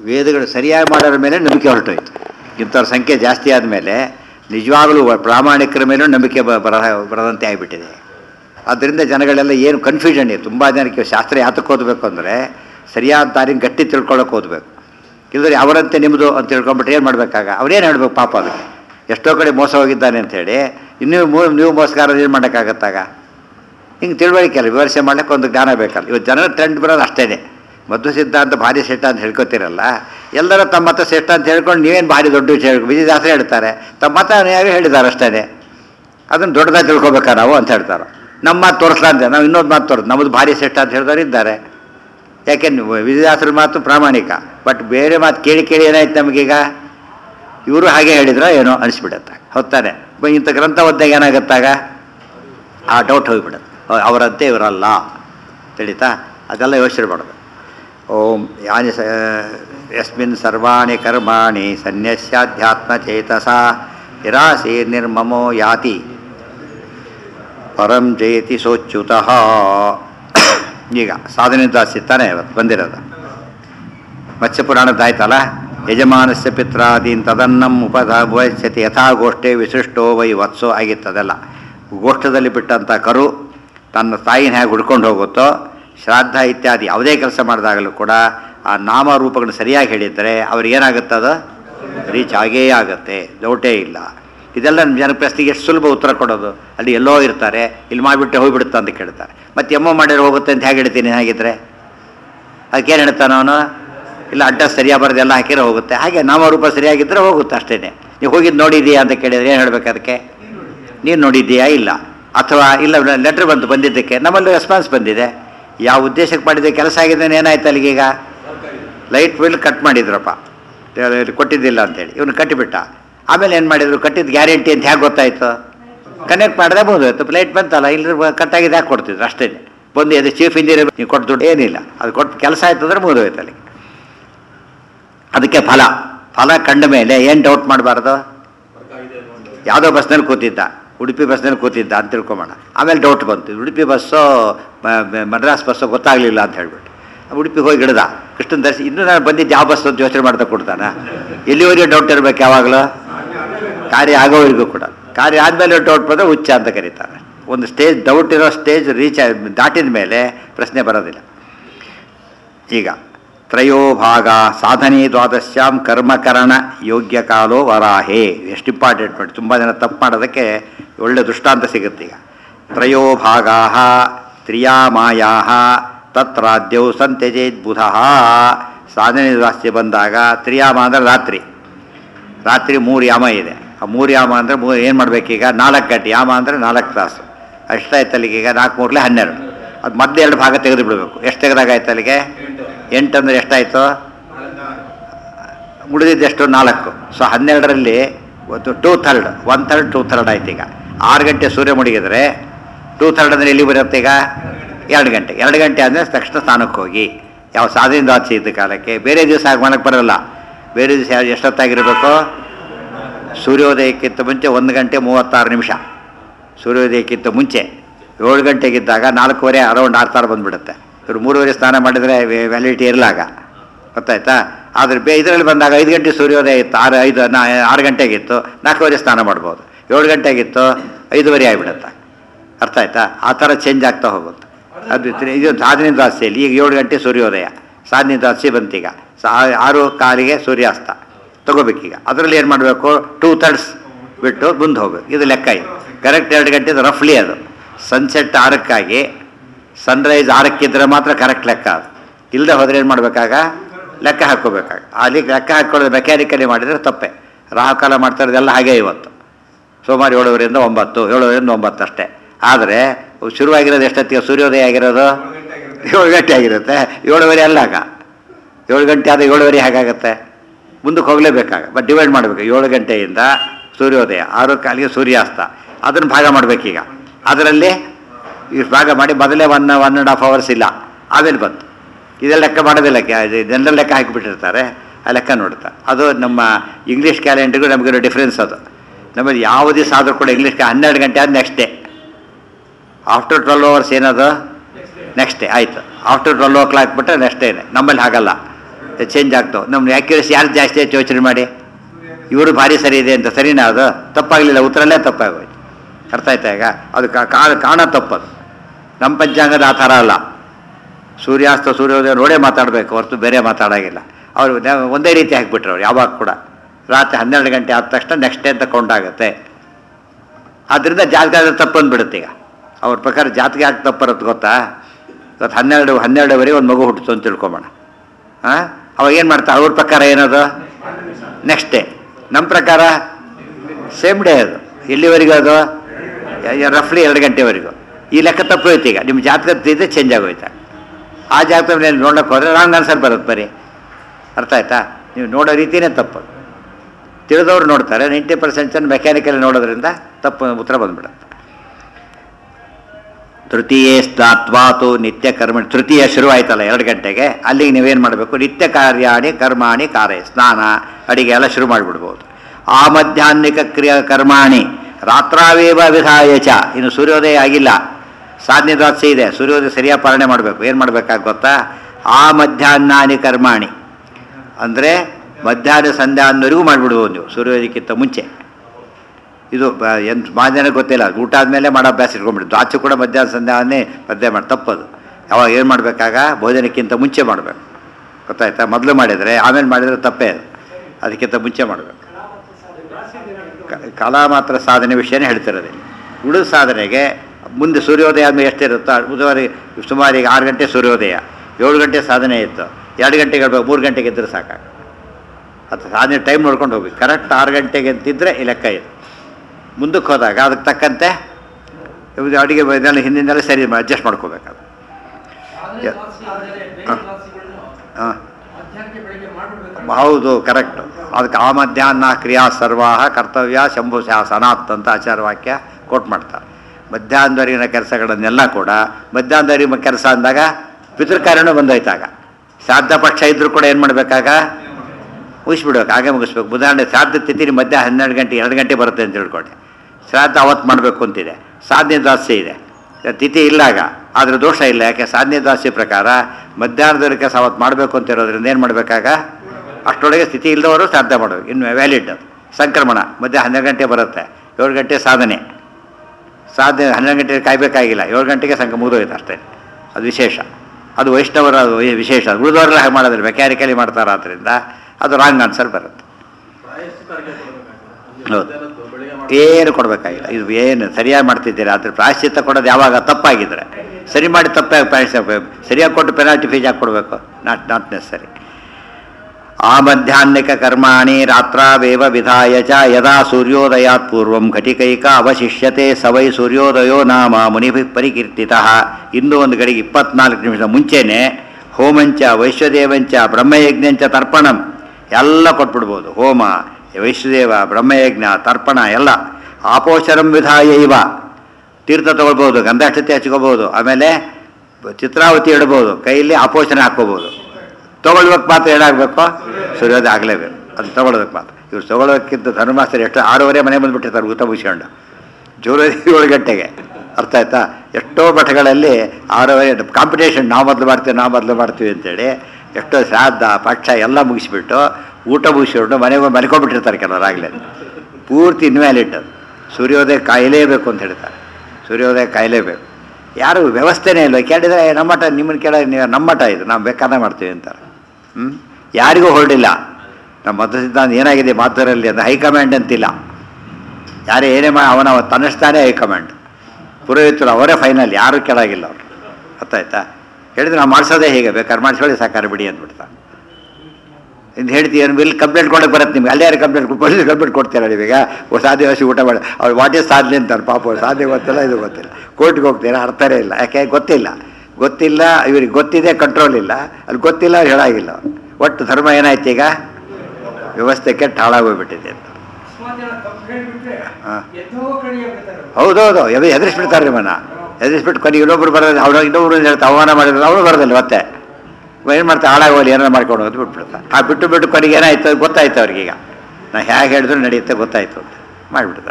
ವೇದಗಳು ಸರಿಯಾಗಿ ಮಾಡೋರ ಮೇಲೆ ನಂಬಿಕೆ ಹೊರಟೋಯ್ತು ಇಂಥವ್ರ ಸಂಖ್ಯೆ ಜಾಸ್ತಿ ಆದಮೇಲೆ ನಿಜವಾಗಲೂ ಪ್ರಾಮಾಣಿಕರ ಮೇಲೂ ನಂಬಿಕೆ ಬ- ಬರ ಬರದಂತೆ ಆಗಿಬಿಟ್ಟಿದೆ ಆದ್ದರಿಂದ ಜನಗಳೆಲ್ಲ ಏನು ಕನ್ಫ್ಯೂಷನ್ ಇದೆ ತುಂಬ ಜನಕ್ಕೆ ಶಾಸ್ತ್ರ ಯಾತಕ್ಕೆ ಓದಬೇಕು ಅಂದರೆ ಸರಿಯಾದ ದಾರಿನ ಗಟ್ಟಿ ತಿಳ್ಕೊಳ್ಳೋಕೆ ಓದಬೇಕು ಇಲ್ಲದ್ರೆ ಅವರಂತೆ ನಿಮ್ಮದು ಅಂತ ತಿಳ್ಕೊಂಬಿಟ್ರೆ ಏನು ಮಾಡಬೇಕಾಗ ಅವ್ರೇನು ಹೇಳ್ಬೇಕು ಪಾಪ ಅದಕ್ಕೆ ಎಷ್ಟೋ ಕಡೆ ಮೋಸ ಹೋಗಿದ್ದಾನೆ ಅಂಥೇಳಿ ಇನ್ನೂ ಮೂ- ನೀವು ಮೋಸಗಾರ ಏನು ಮಾಡೋಕ್ಕಾಗತ್ತಾಗ ಹಿಂಗೆ ತಿಳುವಳಿಕೆ ಅಲ್ಲ ವಿಮರ್ಶೆ ಮಾಡ್ಲಿಕ್ಕೆ ಒಂದು ಜ್ಞಾನ ಬೇಕಲ್ಲ ಇವತ್ತು ಜನರ ಟ್ರೆಂಡ್ ಬರೋದು ಅಷ್ಟೇ ಮಧ್ವ ಸಿದ್ಧಾಂತ ಭಾರಿ ಶ್ರೇಷ್ಠ ಅಂತ ಹೇಳ್ಕೊತಿರಲ್ಲ ಎಲ್ಲರೂ ತಮ್ಮ ಮತ ಶ್ರೇಷ್ಠ ಅಂತ ಹೇಳ್ಕೊಂಡು ನೀವೇನು ಭಾರಿ ದೊಡ್ಡ ವಿಷಯ ಹೇಳ್ಕೊ ವಿಜಯದಾಸರು ಹೇಳ್ತಾರೆ ತಮ್ಮ ಮತ ಯಾರು ಹೇಳಿದ್ದಾರೆ ಅಷ್ಟೇ ಅದನ್ನು ದೊಡ್ಡದಾಗಿ ತಿಳ್ಕೊಬೇಕಾ ನಾವು ಅಂತ ಹೇಳ್ತಾರೆ ನಮ್ಮ ಮಾತು ತೋರಿಸ್ಲಾ ಅಂತ ನಾವು ಇನ್ನೊಂದು ಮಾತು ತೋರಿಸ್ ನಮ್ಮದು ಭಾರಿ ಶ್ರೇಷ್ಠ ಅಂತ ಹೇಳಿದವರು ಇದ್ದಾರೆ ಯಾಕೆ ವಿಜಯದಾಸರ ಮಾತು ಪ್ರಾಮಾಣಿಕ ಬಟ್ ಬೇರೆ ಮಾತು ಕೇಳಿ ಕೇಳಿ ಏನಾಯ್ತು ನಮಗೀಗ ಇವರು ಹಾಗೆ ಹೇಳಿದ್ರ ಏನೋ ಅನಿಸ್ಬಿಡತ್ತೆ ಹೊತ್ತಾನೆ ಇಂಥ ಗ್ರಂಥ ಓದಿದಾಗ ಏನಾಗುತ್ತಾಗ ಆ ಡೌಟ್ ಹೋಗಿಬಿಡುತ್ತೆ ಅವ್- ಅವರಂತೆ ಇವರಲ್ಲ ತಿಳಿತಾ ಅದೆಲ್ಲ ಯೋಚನೆ ಮಾಡೋದು ಓಂ ಯಾನಿ ಸ ಯಸ್ಮಿನ್ ಸರ್ವಾಣಿ ಕರ್ಮಾಣಿ ಸನ್ಯಸ್ಯಾಧ್ಯಾತ್ಮಚೇತಸ ನಿರಾಸೆ ನಿರ್ಮಮೋ ಯಾತಿ ಪರಂ ಜಯತಿ ಸೋಚ್ಯುತಃ ಈಗ ಸಾಧನೆ ದಾಸಿ ತಾನೇ ಇವತ್ತು ಬಂದಿರೋದು ಮತ್ಸ್ಯಪುರಾಣದ್ದಾಯ್ತಲ್ಲ ಯಜಮಾನಸ್ಯ ಪಿತ್ರಾದೀನ್ ತದನ್ನಂ ಉಪಧ ವಹಿಸ್ಯತಿ ಯಥಾ ಗೋಷ್ಠೆ ವಿಶಿಷ್ಟೋ ವೈ ವತ್ಸೋ ಆಗಿತ್ತದೆಲ್ಲ ಗೋಷ್ಠದಲ್ಲಿ ಬಿಟ್ಟಂಥ ಕರು ತನ್ನ ತಾಯಿನ ಹೇಗೆ ಹುಡ್ಕೊಂಡು ಹೋಗುತ್ತೋ ಶ್ರಾದ್ದ ಇತ್ಯಾದಿ ಯಾವುದೇ ಕೆಲಸ ಮಾಡಿದಾಗಲೂ ಕೂಡ ಆ ನಾಮರೂಪಗಳನ್ನು ಸರಿಯಾಗಿ ಹೇಳಿದರೆ ಅವ್ರಿಗೆ ಏನಾಗುತ್ತದ ರೀಚ್ ಆಗೇ ಆಗುತ್ತೆ ಡೌಟೇ ಇಲ್ಲ ಇದೆಲ್ಲ ನಮ್ಮ ಜನ ಪ್ರಶ್ನೆಗೆ ಎಷ್ಟು ಸುಲಭ ಉತ್ತರ ಕೊಡೋದು ಅಲ್ಲಿ ಎಲ್ಲೋ ಇರ್ತಾರೆ ಇಲ್ಲಿ ಮಾಡಿಬಿಟ್ಟೆ ಹೋಗ್ಬಿಡುತ್ತೆ ಅಂತ ಕೇಳ್ತಾರೆ ಮತ್ತೆ ಎಮ್ಮೋ ಮಾಡಿದ್ರೆ ಹೋಗುತ್ತೆ ಅಂತ ಹೇಗೆ ಹೇಳ್ತೀನಿ ಹಾಗಿದ್ರೆ ಅದಕ್ಕೇನು ಹೇಳ್ತಾನೆ ಅವನು ಇಲ್ಲ ಅಡ್ರೆಸ್ ಸರಿಯಾಗಿ ಬರೋದು ಎಲ್ಲ ಹಾಕಿದ್ರೆ ಹೋಗುತ್ತೆ ಹಾಗೆ ನಾಮರೂಪ ಸರಿಯಾಗಿದ್ದರೆ ಹೋಗುತ್ತೆ ಅಷ್ಟೇ ನೀವು ಹೋಗಿದ್ದು ನೋಡಿದೀಯಾ ಅಂತ ಕೇಳಿದ್ರೆ ಏನು ಹೇಳ್ಬೇಕು ಅದಕ್ಕೆ ನೀನು ನೋಡಿದ್ದೀಯಾ ಇಲ್ಲ ಅಥವಾ ಇಲ್ಲ ಲೆಟ್ರ್ ಬಂತು ಬಂದಿದ್ದಕ್ಕೆ ನಮ್ಮಲ್ಲಿ ರೆಸ್ಪಾನ್ಸ್ ಬಂದಿದೆ ಯಾವ ಉದ್ದೇಶಕ್ಕೆ ಮಾಡಿದ್ದೆ ಕೆಲಸ ಆಗಿದೆ ಏನಾಯ್ತು ಅಲ್ಲಿಗೀಗ ಲೈಟ್ ಬಿಲ್ ಕಟ್ ಮಾಡಿದ್ರಪ್ಪ ಇದು ಕೊಟ್ಟಿದ್ದಿಲ್ಲ ಅಂತೇಳಿ ಇವನು ಕಟ್ಟಿಬಿಟ್ಟ ಆಮೇಲೆ ಏನು ಮಾಡಿದ್ರು ಕಟ್ಟಿದ್ದು ಗ್ಯಾರಂಟಿ ಅಂತ ಹೇಗೆ ಗೊತ್ತಾಯ್ತು ಕನೆಕ್ಟ್ ಮಾಡಿದ್ರೆ ಮುಗಿದೋಯ್ತು ಲೈಟ್ ಬಂತಲ್ಲ ಇಲ್ಲಿ ಕಟ್ಟಾಗಿದೆ ಯಾಕೆ ಕೊಡ್ತಿದ್ರು ಅಷ್ಟೇ ಬಂದು ಅದು ಚೀಫ್ ಇಂಜಿನಿಯರ್ ನೀವು ಕೊಟ್ಟು ದುಡ್ಡು ಏನಿಲ್ಲ ಅದು ಕೊಟ್ಟು ಕೆಲಸ ಆಯ್ತು ಅಂದ್ರೆ ಮುಗಿದೋಯ್ತು ಅಲ್ಲಿ ಅದಕ್ಕೆ ಫಲ ಫಲ ಕಂಡ ಮೇಲೆ ಏನು ಡೌಟ್ ಮಾಡಬಾರ್ದು ಯಾವುದೋ ಬಸ್ನಲ್ಲಿ ಕೂತಿದ್ದ ಉಡುಪಿ ಬಸ್ನಲ್ಲಿ ಕೂತಿದ್ದ ಅಂತ ತಿಳ್ಕೊಂಬೋಣ ಆಮೇಲೆ ಡೌಟ್ ಬಂತು ಉಡುಪಿ ಬಸ್ಸು ಮ- ಮ- ಮದ್ರಾಸ್ ಬಸ್ಸು ಗೊತ್ತಾಗಲಿಲ್ಲ ಅಂತ ಹೇಳ್ಬಿಟ್ಟು ಉಡುಪಿಗೆ ಹೋಗಿ ಹಿಡ್ದ ಕೃಷ್ಣನ್ ದರ್ಶಿ ಇನ್ನೂ ನಾನು ಬಂದಿದ್ದು ಯಾವ ಬಸ್ ಅಂತ ಯೋಚನೆ ಮಾಡ್ತಾ ಕೊಡ್ತಾನ ಎಲ್ಲಿವರೆಗೆ ಡೌಟ್ ಇರ್ಬೇಕು ಯಾವಾಗಲೂ ಕಾರ್ಯ ಆಗೋವರೆಗೂ ಕೂಡ ಕಾರ್ಯ ಆದಮೇಲೆ ಡೌಟ್ ಬಂದರೆ ಹುಚ್ಚ ಅಂತ ಕರೀತಾರೆ ಒಂದು ಸ್ಟೇಜ್ ಡೌಟ್ ಇರೋ ಸ್ಟೇಜ್ ರೀಚ್ ದಾಟಿದ ಮೇಲೆ ಪ್ರಶ್ನೆ ಬರೋದಿಲ್ಲ ಈಗ ತ್ರಯೋ ಭಾಗ ಸಾಧನೆ ದ್ವಾದಶ್ಯಾಂ ಕರ್ಮಕರಣ ಯೋಗ್ಯ ಕಾಲೋ ವರಾಹೇ ಎಷ್ಟು ಇಂಪಾರ್ಟೆಂಟ್ ಮಾಡಿ ತುಂಬ ಜನ ತಪ್ಪು ಮಾಡೋದಕ್ಕೆ ಒಳ್ಳೆ ದೃಷ್ಟಾಂತ ಸಿಗುತ್ತೆ ಈಗ ತ್ರಯೋ ಭಾಗಾ ತ್ರಿಯಾ ಮಾಯಾ ತತ್ರಾದ್ಯೌ ಸಂತ್ಯಜೇತ್ ಬುಧ ಸಾಧನೆ ದ್ವಾಸ್ಯ ಬಂದಾಗ ತ್ರಿಯಾಮ ಅಂದರೆ ರಾತ್ರಿ ರಾತ್ರಿ ಮೂರು ಯಾಮ ಇದೆ ಆ ಮೂರು ಯಾಮ ಅಂದರೆ ಮೂ ಏನು ಮಾಡಬೇಕೀಗ ನಾಲ್ಕು ಗಂಟೆ ಯಾಮ ಅಂದರೆ ನಾಲ್ಕು ತಾಸು ಅಷ್ಟಾಯ್ತು ಅಲ್ಲಿಗೆ ಈಗ ನಾಲ್ಕು ಮೂರಲೆ ಹನ್ನೆರಡು ಅದು ಮಧ್ಯೆ ಎರಡು ಭಾಗ ತೆಗೆದು ಬಿಡಬೇಕು ಎಷ್ಟು ತೆಗೆದಾಗಾಯ್ತು ಅಲ್ಲಿಗೆ ಎಂಟು ಅಂದರೆ ಎಷ್ಟಾಯಿತು ಉಳಿದಿದ್ದೆಷ್ಟು ನಾಲ್ಕು ಸೊ ಹನ್ನೆರಡರಲ್ಲಿ ಒಂದು two third one third two third ಆಯ್ತು ಈಗ ಆರು ಗಂಟೆ ಸೂರ್ಯ ಮುಳುಗಿದ್ರೆ ಟೂ ಥರ್ಡ್ ಅಂದರೆ ಎಲ್ಲಿ ಬರುತ್ತೆ ಈಗ ಎರಡು ಗಂಟೆ ಎರಡು ಗಂಟೆ ಆದಮೇಲೆ ತಕ್ಷಣ ಸ್ನಾನಕ್ಕೆ ಹೋಗಿ ಯಾವ ಸಾಧನೆಯಿಂದ ಆಚೆ ಇದ್ದ ಕಾಲಕ್ಕೆ ಬೇರೆ ದಿವಸ ಆಗಿ ಮಾಡಕ್ಕೆ ಬರಲ್ಲ ಬೇರೆ ದಿವಸ ಎಷ್ಟೊತ್ತಾಗಿರಬೇಕು ಸೂರ್ಯೋದಯಕ್ಕಿಂತ ಮುಂಚೆ ಒಂದು ಗಂಟೆ ಮೂವತ್ತಾರು ನಿಮಿಷ ಸೂರ್ಯೋದಯಕ್ಕಿಂತ ಮುಂಚೆ ಏಳು ಗಂಟೆಗಿದ್ದಾಗ ನಾಲ್ಕೂವರೆ ಅರೌಂಡ್ ಆರು ಸಾವಿರ ಬಂದುಬಿಡುತ್ತೆ ಇವರು ಮೂರುವರೆ ಸ್ನಾನ ಮಾಡಿದರೆ ವ್ಯಾಲಿಡಿಟಿ ಇರಲಾಗ ಗೊತ್ತಾಯ್ತಾ ಆದರೆ ಬೇ ಇದರಲ್ಲಿ ಬಂದಾಗ ಐದು ಗಂಟೆ ಸೂರ್ಯೋದಯ ಇತ್ತು ಆರು ಐದು ನಾ ಆರು ಗಂಟೆಗಿತ್ತು ನಾಲ್ಕೂವರೆ ಸ್ನಾನ ಮಾಡ್ಬೋದು ಏಳು ಗಂಟೆಗಿತ್ತು ಐದುವರೆ ಆಗಿಬಿಡುತ್ತೆ ಅರ್ಥ ಆಯ್ತಾ ಆ ಥರ ಚೇಂಜ್ ಆಗ್ತಾ ಹೋಗುತ್ತೆ ಅದು ಇದ್ರೆ- ಇದು ಸಾಧನೆ ದಾಸ್ತಿಯಲ್ಲಿ ಈಗ ಏಳು ಗಂಟೆ ಸೂರ್ಯೋದಯ ಸಾಧನೆ ದಾಸ್ತಿ ಬಂತೀಗ ಸಾ ಆರು ಕಾಲಿಗೆ ಸೂರ್ಯಾಸ್ತ ತಗೋಬೇಕೀಗ ಅದರಲ್ಲಿ ಏನು ಮಾಡಬೇಕು ಟೂ ಥರ್ಡ್ಸ್ ಬಿಟ್ಟು ಮುಂದೆ ಹೋಗ್ಬೇಕು ಇದು ಲೆಕ್ಕ ಇದು ಕರೆಕ್ಟ್ ಎರಡು ಗಂಟೆ ರಫ್ಲಿ ಅದು ಸನ್ಸೆಟ್ ಆರಕ್ಕಾಗಿ ಸನ್ರೈಸ್ ಆರಕ್ಕಿದ್ರೆ ಮಾತ್ರ ಕರೆಕ್ಟ್ ಲೆಕ್ಕ ಅದು ಇಲ್ಲದೆ ಹೋದ್ರೆ ಏನು ಮಾಡಬೇಕಾಗ ಲೆಕ್ಕ ಹಾಕ್ಕೋಬೇಕಾಗ ಅಲ್ಲಿ ಲೆಕ್ಕ ಹಾಕ್ಕೊಳ್ಳೋದು ಮೆಕ್ಯಾನಿಕಲಿ ಮಾಡಿದರೆ ತಪ್ಪೆ ರಾಹುಕಾಲ ಮಾಡ್ತಾ ಇರೋದೆಲ್ಲ ಹಾಗೆ ಇವತ್ತು ಸುಮಾರು ಏಳುವರೆಯಿಂದ ಒಂಬತ್ತು ಏಳುವರೆಯಿಂದ ಒಂಬತ್ತು ಅಷ್ಟೇ ಆದರೆ ಶುರುವಾಗಿರೋದು ಎಷ್ಟೊತ್ತಿಗೆ ಸೂರ್ಯೋದಯ ಆಗಿರೋದು ಏಳು ಗಂಟೆ ಆಗಿರುತ್ತೆ ಏಳುವರೆ ಅಲ್ಲಾಗ ಏಳು ಗಂಟೆ ಆದರೆ ಏಳುವರೆ ಹೇಗಾಗುತ್ತೆ ಮುಂದಕ್ಕೆ ಹೋಗಲೇಬೇಕಾಗ ಬಟ್ ಡಿವೈಡ್ ಮಾಡಬೇಕು ಏಳು ಗಂಟೆಯಿಂದ ಸೂರ್ಯೋದಯ ಆರು ಕಾಲಿಗೆ ಸೂರ್ಯಾಸ್ತ ಅದನ್ನು ಭಾಗ ಮಾಡಬೇಕೀಗ ಅದರಲ್ಲಿ ಈ ಭಾಗ ಮಾಡಿ ಮೊದಲೇ one one and half hours ಇಲ್ಲ ಆಮೇಲೆ ಬಂತು ಇದೆಲ್ಲ ಲೆಕ್ಕ ಮಾಡೋದಿಲ್ಲ ಜನರಲ್ ಲೆಕ್ಕ ಹಾಕಿಬಿಟ್ಟಿರ್ತಾರೆ ಆ ಲೆಕ್ಕ ನೋಡ್ತಾರೆ ಅದು ನಮ್ಮ ಇಂಗ್ಲೀಷ್ ಕ್ಯಾಲೆಂಡರ್ಗೂ ನಮಗಿರೋ ಡಿಫ್ರೆನ್ಸ್ ಅದು ನಮ್ಮಲ್ಲಿ ಯಾವ ದಿವಸ ಆದರೂ ಕೂಡ ಇಂಗ್ಲೀಷ್ ಹನ್ನೆರಡು ಗಂಟೆ ಆದ next day after twelve hours ಏನದು ನೆಕ್ಸ್ಟ್ ಡೇ ಆಯಿತು ಆಫ್ಟರ್ ಟ್ವೆಲ್ ಓ ಕ್ಲಾಕ್ ಬಿಟ್ಟರೆ ನೆಕ್ಸ್ಟ್ ಡೇನೆ ನಮ್ಮಲ್ಲಿ ಹಾಗಲ್ಲ ಚೇಂಜ್ ಆಗ್ತಾವೆ ನಮ್ಮ ಆ್ಯಕ್ಯುರಸಿ ಯಾರು ಜಾಸ್ತಿ ಆಯ್ತು ಯೋಚನೆ ಮಾಡಿ ಇವರು ಭಾರಿ ಸರಿ ಇದೆ ಅಂತ ಸರಿನಾ ಅದು ತಪ್ಪಾಗಲಿಲ್ಲ ಉತ್ತರಲ್ಲೇ ತಪ್ಪಾಗೋಯ್ತು ಅರ್ಥ ಆಯ್ತಾ ಈಗ ಅದು ಕಾ- ಕಾ- ಕಾಣ ತಪ್ಪದು ನಮ್ಮ ಪಂಚಾಂಗದ ಆ ಥರ ಅಲ್ಲ ಸೂರ್ಯಾಸ್ತ ಸೂರ್ಯೋದಯ ನೋಡೇ ಮಾತಾಡಬೇಕು ಹೊರತು ಬೇರೆ ಮಾತಾಡೋಂಗಿಲ್ಲ ಅವರು ಒಂದೇ ರೀತಿ ಹಾಕಿಬಿಟ್ರು ಅವ್ರು ಯಾವಾಗ ಕೂಡ ರಾತ್ರಿ ಹನ್ನೆರಡು ಗಂಟೆ ಆದ ತಕ್ಷಣ ನೆಕ್ಸ್ಟ್ ಡೇ ಅಂತ ಕೊಂಡಾಗುತ್ತೆ ಆದ್ದರಿಂದ ಜಾತಕ ತಪ್ಪು ಅಂದ್ಬಿಡುತ್ತೆ ಈಗ ಅವ್ರ ಪ್ರಕಾರ ಜಾತಕ ಯಾಕೆ ತಪ್ಪರುತ್ತೆ ಗೊತ್ತಾ ಇವತ್ತು ಹನ್ನೆರಡು ಹನ್ನೆರಡುವರೆಗೆ ಒಂದು ಮಗು ಹುಟ್ಟಿತು ಅಂತ ತಿಳ್ಕೊಂಬೋಣ ಹಾಂ ಅವಾಗ ಏನು ಮಾಡ್ತಾರೆ ಅವ್ರ ಪ್ರಕಾರ ಏನದು ನೆಕ್ಸ್ಟ್ ಡೇ ನಮ್ಮ ಪ್ರಕಾರ ಸೇಮ್ ಡೇ ಅದು ಎಲ್ಲಿವರೆಗೂ ಅದು ರಫ್ಲಿ ಎರಡು ಗಂಟೆವರೆಗೂ ಈ ಲೆಕ್ಕ ತಪ್ಪು ಹೋಯ್ತು ಈಗ ನಿಮ್ಮ ಜಾತಕ ಇದೆ ಚೇಂಜ್ ಆಗೋಯ್ತಾ ಆ ಜಾತಕ ಮೇಲೆ ನೋಡೋಕೆ ಹೋದರೆ ರಾಂಗ್ ಆನ್ಸರ್ ಬರುತ್ತೆ ಬರೀ ಅರ್ಥ ಆಯ್ತಾ ನೀವು ನೋಡೋ ರೀತಿಯೇ ತಪ್ಪು ತಿಳಿದವ್ರು ನೋಡ್ತಾರೆ ನೈಂಟಿ ಪರ್ಸೆಂಟ್ ಜನ ಮೆಕ್ಯಾನಿಕಲ್ ನೋಡೋದ್ರಿಂದ ತಪ್ಪು ಉತ್ತರ ಬಂದ್ಬಿಡುತ್ತೆ ತೃತೀಯೇ ಸ್ನಾತ್ವಾತು ನಿತ್ಯ ಕರ್ಮ ತೃತೀಯ ಶುರು ಆಯ್ತಲ್ಲ ಎರಡು ಗಂಟೆಗೆ ಅಲ್ಲಿಗೆ ನೀವೇನು ಮಾಡಬೇಕು ನಿತ್ಯ ಕಾರ್ಯಾಣಿ ಕರ್ಮಾಣಿ ಕಾರ್ಯ ಸ್ನಾನ ಅಡಿಗೆ ಎಲ್ಲ ಶುರು ಮಾಡಿಬಿಡ್ಬೋದು ಆ ಮಧ್ಯಾಹ್ನಿಕ ಕ್ರಿಯಾ ಕರ್ಮಾಣಿ ರಾತ್ರಾವೇವ ವಿಧಾಯ ಚ ಇನ್ನು ಸೂರ್ಯೋದಯ ಆಗಿಲ್ಲ ಸಾಧನೆ ದ್ವಾದಶಿ ಇದೆ ಸೂರ್ಯೋದಯ ಸರಿಯಾಗಿ ಪಾಲನೆ ಮಾಡಬೇಕು ಏನು ಮಾಡಬೇಕಾಗ ಗೊತ್ತಾ ಆ ಮಧ್ಯಾಹ್ನಾನಿ ಕರ್ಮಾಣಿ ಅಂದರೆ ಮಧ್ಯಾಹ್ನ ಸಂಧ್ಯಾ ಅನ್ನೋರಿಗೂ ಮಾಡಿಬಿಡ್ಬೋದು ನೀವು ಸೂರ್ಯೋದಯಕ್ಕಿಂತ ಮುಂಚೆ ಇದು ಬ- ಏನು ಸುಮಾರು ಜನಕ್ಕೆ ಗೊತ್ತಿಲ್ಲ ಊಟ ಆದಮೇಲೆ ಮಾಡೋ ಅಭ್ಯಾಸ ಇಟ್ಕೊಂಡ್ಬಿಟ್ಟು ಆಚೆ ಕೂಡ ಮಧ್ಯಾಹ್ನ ಸಂಧ್ಯಾವನ್ನೇ ಮಧ್ಯ ಮಾಡಿ ತಪ್ಪದು ಯಾವಾಗ ಏನು ಮಾಡಬೇಕಾಗ ಭೋಜನಕ್ಕಿಂತ ಮುಂಚೆ ಮಾಡಬೇಕು ಗೊತ್ತಾಯ್ತಾ ಮೊದಲು ಮಾಡಿದರೆ ಆಮೇಲೆ ಮಾಡಿದರೆ ತಪ್ಪೇ ಅದು ಅದಕ್ಕಿಂತ ಮುಂಚೆ ಮಾಡಬೇಕು ಕಲಾ ಮಾತ್ರ ಸಾಧನೆ ವಿಷಯನೇ ಹೇಳ್ತಿರೋದು ಉಳಿದ ಸಾಧನೆಗೆ ಮುಂದೆ ಸೂರ್ಯೋದಯ ಆದಮೇಲೆ ಎಷ್ಟಿರುತ್ತೋ ಬುಧವಾರ ಸುಮಾರು ಈಗ ಆರು ಗಂಟೆ ಸೂರ್ಯೋದಯ ಏಳು ಗಂಟೆ ಸಾಧನೆ ಇತ್ತು ಎರಡು ಗಂಟೆಗೆ ಹೇಳ್ಬೇಕು ಮೂರು ಗಂಟೆಗೆ ಇದ್ದರೆ ಸಾಕಾಗ ಅದು ಸಾಧನೆ ಟೈಮ್ ನೋಡ್ಕೊಂಡು ಹೋಗ್ಬೇಕು ಕರೆಕ್ಟ್ ಆರು ಗಂಟೆಗೆ ಅಂತಿದ್ರೆ ಈ ಲೆಕ್ಕ ಇದೆ ಮುಂದಕ್ಕೆ ಹೋದಾಗ ಅದಕ್ಕೆ ತಕ್ಕಂತೆ ಇವ್ದು ಅಡುಗೆ ಇದೆಲ್ಲ ಹಿಂದಿಂದಲೇ ಸರಿ ಅಡ್ಜಸ್ಟ್ ಮಾಡ್ಕೋಬೇಕದು ಯ- ಹಾಂ ಹಾಂ ಹೌದು ಕರೆಕ್ಟ್ ಅದಕ್ಕೆ ಆ ಮಧ್ಯಾಹ್ನ ಕ್ರಿಯಾ ಸರ್ವಾಹ ಕರ್ತವ್ಯ ಶಂಭು ಶಾಸನಾತ್ ಅಂತ ಆಚಾರ ವಾಕ್ಯ ಕೋಟ್ ಮಾಡ್ತಾರೆ ಮಧ್ಯಾಹ್ನದವರೆಗಿನ ಕೆಲಸಗಳನ್ನೆಲ್ಲ ಕೂಡ ಮಧ್ಯಾಹ್ನದವರೆಗಿನ ಕೆಲಸ ಅಂದಾಗ ಪಿತೃಕಾರ್ಯನೂ ಬಂದೋಯ್ತಾಗ ಶ್ರಾದ್ದ ಪಕ್ಷ ಇದ್ರೂ ಕೂಡ ಏನು ಮಾಡಬೇಕಾಗ ಮುಗಿಸ್ಬಿಡ್ಬೇಕು ಹಾಗೆ ಮುಗಿಸ್ಬೇಕು ಉದಾಹರಣೆ ಶ್ರಾದ್ದ ತಿಥಿ ಮಧ್ಯಾಹ್ನ ಹನ್ನೆರಡು ಗಂಟೆ ಎರಡು ಗಂಟೆ ಬರುತ್ತೆ ಅಂತ ತಿಳ್ಕೊಳ್ಳಿ ಶ್ರಾದ್ದ ಅವತ್ತು ಮಾಡಬೇಕು ಅಂತಿದೆ ಸಾಧನೆ ದಾಸ್ಯ ಇದೆ ತಿಥಿ ಇಲ್ಲಾಗ ಆದರೆ ದೋಷ ಇಲ್ಲ ಯಾಕೆ ಸಾಧನೆ ದಾಸ್ಯ ಪ್ರಕಾರ ಮಧ್ಯಾಹ್ನದವರೆಗೆ ಕೆಲಸ ಅವತ್ತು ಮಾಡಬೇಕು ಅಂತ ಇರೋದ್ರಿಂದ ಏನು ಮಾಡಬೇಕಾಗ ಅಷ್ಟರೊಳಗೆ ಸ್ಥಿತಿ ಇಲ್ಲದವರು ಶ್ರಾದ್ದ ಮಾಡಬೇಕು ಇನ್ನು ವ್ಯಾಲಿಡ್ ಅದು ಸಂಕ್ರಮಣ ಮಧ್ಯಾಹ್ನ ಹನ್ನೆರಡು ಗಂಟೆ ಬರುತ್ತೆ ಏಳು ಗಂಟೆ ಸಾಧನೆ ಸಾಧನೆ ಹನ್ನೆರಡು ಗಂಟೆ ಕಾಯಬೇಕಾಗಿಲ್ಲ ಏಳು ಗಂಟೆಗೆ ಸಂಘ ಮುಗಿದೋಯ್ತು ಅಷ್ಟೇ ಅದು ವಿಶೇಷ ಅದು ವೈಷ್ಣವರ ಅದು ವಿಶೇಷ ಉಳಿದವರೆಲ್ಲ ಹಾಗೆ ಮಾಡೋದಿಲ್ಲ ಮೆಕ್ಯಾನಿಕಲಿ ಮಾಡ್ತಾರೆ ಆದ್ದರಿಂದ ಅದು ರಾಂಗ್ ಆನ್ಸರ್ ಬರುತ್ತೆ ಹೌದು ಏನು ಕೊಡಬೇಕಾಗಿಲ್ಲ ಇದು ಏನು ಸರಿಯಾಗಿ ಮಾಡ್ತಿದ್ದೀರಾ ಅದ್ರ ಪ್ರಾಯಶ್ಚಿತ್ತ ಕೊಡೋದು ಯಾವಾಗ ತಪ್ಪಾಗಿದ್ರೆ ಸರಿ ಮಾಡಿ ತಪ್ಪಾಗಿ ಪ್ರಾಯಶ್ಚಿತ್ತ ಸರಿಯಾಗಿ ಕೊಟ್ಟು ಪೆನಾಲ್ಟಿ ಫೀಸ್ ಹಾಕಿ ಕೊಡಬೇಕು ನಾಟ್ ನಾಟ್ ನೆಸರಿ ಆ ಮಧ್ಯಾಹ್ನಿಕ ಕರ್ಮಾಣಿ ರಾತ್ರಾವೇವ ವಿಧಾಯ ಚ ಯದಾ ಸೂರ್ಯೋದಯಾತ್ ಪೂರ್ವಂ ಘಟಿಕೈಕ ಅವಶಿಷ್ಯತೆ ಸವೈ ಸೂರ್ಯೋದಯೋ ನಾಮ ಮುನಿಭಿ ಪರಿಕೀರ್ತಿತ ಇನ್ನೂ ಒಂದು ಕಡೆಗೆ ಇಪ್ಪತ್ನಾಲ್ಕು ನಿಮಿಷ ಮುಂಚೆನೆ ಹೋಮಂಚ ವೈಶ್ವದೇವಂಚ ಬ್ರಹ್ಮಯಜ್ಞಂಚ ತರ್ಪಣಂ ಎಲ್ಲ ಕೊಟ್ಬಿಡ್ಬೋದು ಹೋಮ ವೈಶ್ವದೇವ ಬ್ರಹ್ಮಯಜ್ಞ ತರ್ಪಣ ಎಲ್ಲ ಆಪೋಷರಂ ವಿಧಾಯ ಇವ ತೀರ್ಥ ತಗೊಳ್ಬೋದು ಗಂಧಾಕ್ಷತೆ ಹಚ್ಕೋಬೋದು ಆಮೇಲೆ ಚಿತ್ರಾವತಿ ಇಡ್ಬೋದು ಕೈಯಲ್ಲಿ ಆಪೋಷಣೆ ಹಾಕ್ಕೋಬೋದು ತೊಗೊಳ್ಬೇಕು ಮಾತ್ರ ಏನಾಗಬೇಕು ಸೂರ್ಯೋದಯ ಆಗಲೇಬೇಕು ಅದು ತೊಗೊಳ್ಬೇಕು ಮಾತ್ರ ಇವ್ರು ತೊಗೊಳೋಕ್ಕಿಂತ ಧರ್ಮಾಸ್ತ್ರ ಎಷ್ಟು ಆರೂವರೆ ಮನೆ ಬಂದುಬಿಟ್ಟಿರ್ತಾರೆ ಊಟ ಮುಗಿಸ್ಕೊಂಡು ಜೂನ್ ಏಳು ಗಂಟೆಗೆ ಅರ್ಥ ಆಯ್ತಾ ಎಷ್ಟೋ ಮಠಗಳಲ್ಲಿ ಆರೂವರೆ ಕಾಂಪಿಟೇಷನ್ ನಾವು ಮೊದಲು ಮಾಡ್ತೀವಿ ನಾವು ಮೊದಲು ಮಾಡ್ತೀವಿ ಅಂತೇಳಿ ಎಷ್ಟೋ ಶ್ರಾದ್ದ ಪಕ್ಷ ಎಲ್ಲ ಮುಗಿಸ್ಬಿಟ್ಟು ಊಟ ಮುಗಿಸ್ಬಿಟ್ಟು ಮನೆಗೆ ಮಲ್ಕೊಂಡ್ಬಿಟ್ಟಿರ್ತಾರೆ ಕೆಲವರು ಆಗಲೇ ಪೂರ್ತಿ ಇನ್ವ್ಯಾಲಿಡ್ ಅದು ಸೂರ್ಯೋದಯ ಕಾಯಲೇಬೇಕು ಅಂತ ಹೇಳ್ತಾರೆ ಸೂರ್ಯೋದಯ ಕಾಯಲೇಬೇಕು ಯಾರು ವ್ಯವಸ್ಥೆನೇ ಇಲ್ಲ ಕೇಳಿದರೆ ನಮ್ಮ ಮಠ ನಿಮ್ಮನ್ನು ಕೇಳ ನೀವು ನಮ್ಮ ಮಠ ಇದು ನಾವು ಬೇಕಾದ ಮಾಡ್ತೀವಿ ಅಂತಾರೆ ಹ್ಞೂ ಯಾರಿಗೂ ಹೊರಡಿಲ್ಲ ನಮ್ಮ ಮತ ಸಿದ್ಧಾಂತ ಏನಾಗಿದೆ ಮಾತುರಲ್ಲಿ ಅದು ಹೈಕಮಾಂಡ್ ಅಂತಿಲ್ಲ ಯಾರೇ ಏನೇ ಮಾ ಅವನ ತನ್ನಷ್ಟಾನೇ ಹೈಕಮಾಂಡ್ ಪುರೋಹಿತರು ಅವರೇ ಫೈನಲ್ ಯಾರೂ ಕೆಳಗಿಲ್ಲ ಅವರು ಗೊತ್ತಾಯ್ತಾ ಹೇಳಿದ್ರೆ ನಾವು ಮಾಡಿಸೋದೇ ಹೇಗೆ ಬೇಕಾದ್ರೆ ಮಾಡಿಸ್ಕೊಳ್ಳಿ ಸಾಕಾರ ಬಿಡಿ ಅಂದ್ಬಿಡ್ತಾ ಇದು ಹೇಳ್ತೀವಿ ಏನು ಬಿಲ್ ಕಂಪ್ಲೇಂಟ್ ಕೊಡೋಕೆ ಬರುತ್ತೆ ನಿಮ್ಗೆ ಅಲ್ಲೇ ಯಾರು ಕಂಪ್ಲೇಂಟ್ ಪೊಲೀಸ್ ಕಂಪ್ಲೇಂಟ್ ಕೊಡ್ತೀರ ನೀವೀಗ ಓ ಸಾಧ್ಯವಾಸಿ ಊಟ ಮಾಡಿ ಅವ್ರು ವಾಟ್ ಈಸ್ ಸಾಧನೆ ಅಂತಾರೆ ಪಾಪ ಅವ್ರು ಸಾಧ್ಯ ಗೊತ್ತಿಲ್ಲ ಇದು ಗೊತ್ತಿಲ್ಲ ಕೋರ್ಟ್ಗೆ ಹೋಗ್ತೀರಾ ಅರ್ಥನೇ ಇಲ್ಲ ಯಾಕೆ ಗೊತ್ತಿಲ್ಲ ಗೊತ್ತಿಲ್ಲ ಇವ್ರಿಗೆ ಗೊತ್ತಿದೆ ಕಂಟ್ರೋಲ್ ಇಲ್ಲ ಅಲ್ಲಿ ಗೊತ್ತಿಲ್ಲ ಅವ್ರು ಹೇಳಾಗಿಲ್ಲ ಅವ್ರು. ಒಟ್ಟು ಧರ್ಮ ಏನಾಯ್ತು ಈಗ ವ್ಯವಸ್ಥೆ ಕೆಟ್ಟು ಹಾಳಾಗೋಗ್ಬಿಟ್ಟಿದೆ ಅಂತ ಹಾ. ಹೌದೌದು ಎದು ಎದುರಿಸ್ಬಿಡ್ತಾರೆ ನಿಮ್ಮನ್ನ ಎದುರಿಸ್ಬಿಟ್ಟು ಕೊನೆಗೆ ಇನ್ನೊಬ್ರು ಬರೋದು ಅವ್ರು ಇನ್ನೊಬ್ರು ಹೇಳ್ತಾ ಅವಮಾನ ಮಾಡಿದ್ರೆ ಅವನು ಬರೋದಿಲ್ಲ ಮತ್ತೆ ಏನು ಮಾಡ್ತಾ ಹಾಳಾಗೋಲಿ ಏನಾರು ಮಾಡ್ಕೊಂಡು ಹೋಗಿ ಬಿಟ್ಬಿಡ್ತಾರೆ ಆ ಬಿಟ್ಟು ಬಿಟ್ಟು ಕೊನೆಗೆ ಏನಾಯ್ತು ಅದು ಗೊತ್ತಾಯ್ತು ಅವ್ರಿಗೀಗ ನಾ ಹೇಗೆ ಹೇಳಿದ್ರು ನಡೆಯುತ್ತೆ ಗೊತ್ತಾಯ್ತು ಅಂತ ಮಾಡಿಬಿಡ್ತ